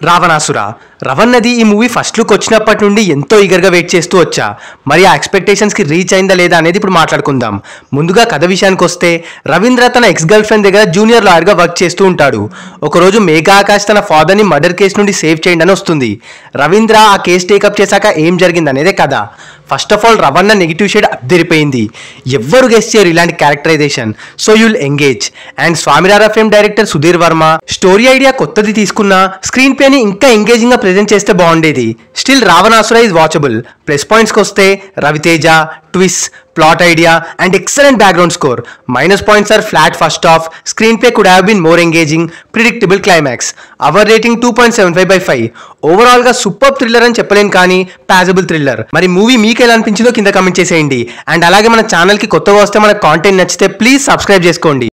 రావణాసుర రవణది ఈ movie first look వచ్చినప్పటి నుండి ఎంతో ఈగర్గా వెయిట్ చేస్తూ వచ్చా మరి ఆ ఎక్స్పెక్టేషన్స్కి రీచ్ అయిందా లేదా అనేది ఇప్పుడు మాట్లాడుకుందాం ముందుగా కథ విషయానికి వస్తే రవీంద్ర తన ఎక్స్ గర్ల్ ఫ్రెండ్ దగ్గర జూనియర్ లాయర్గా వర్క్ చేస్తూ ఉంటాడు ఒకరోజు మేఘా ఆకాష్ తన ఫాదర్ని మర్డర్ కేసు నుండి సేవ్ చేయండి అని వస్తుంది రవీంద్ర ఆ కేసు టేకప్ చేశాక ఏం జరిగింది అనేదే కథ first of all Ravana negative shade అద్దరిపోయింది ఎవ్వరు గెస్ట్ చేయరు ఇలాంటి characterization so you'll engage and స్వామినారా film director Sudheer Varma story idea కొత్తది తీసుకున్నా స్క్రీన్ ప్లేని ఇంకా ఎంగేజింగ్ గా ప్రెజెంట్ చేస్తే బాగుండేది still Ravanasura is watchable plus పాయింట్స్కి వస్తే Ravi Teja twist plot idea and excellent background score minus points are flat first half screenplay could have been more engaging predictable climax our rating two point seven five by five overall గా super thriller అని చెప్పలేను కానీ పాజబుల్ thriller మరి movie మీకు ఎలా అనిపించిందో కింద comment చేసేయండి అండ్ అలాగే మన ఛానల్ కి కొత్తగా వస్తే మన కాంటెంట్ నచ్చితే ప్లీజ్ సబ్స్క్రైబ్ చేసుకోండి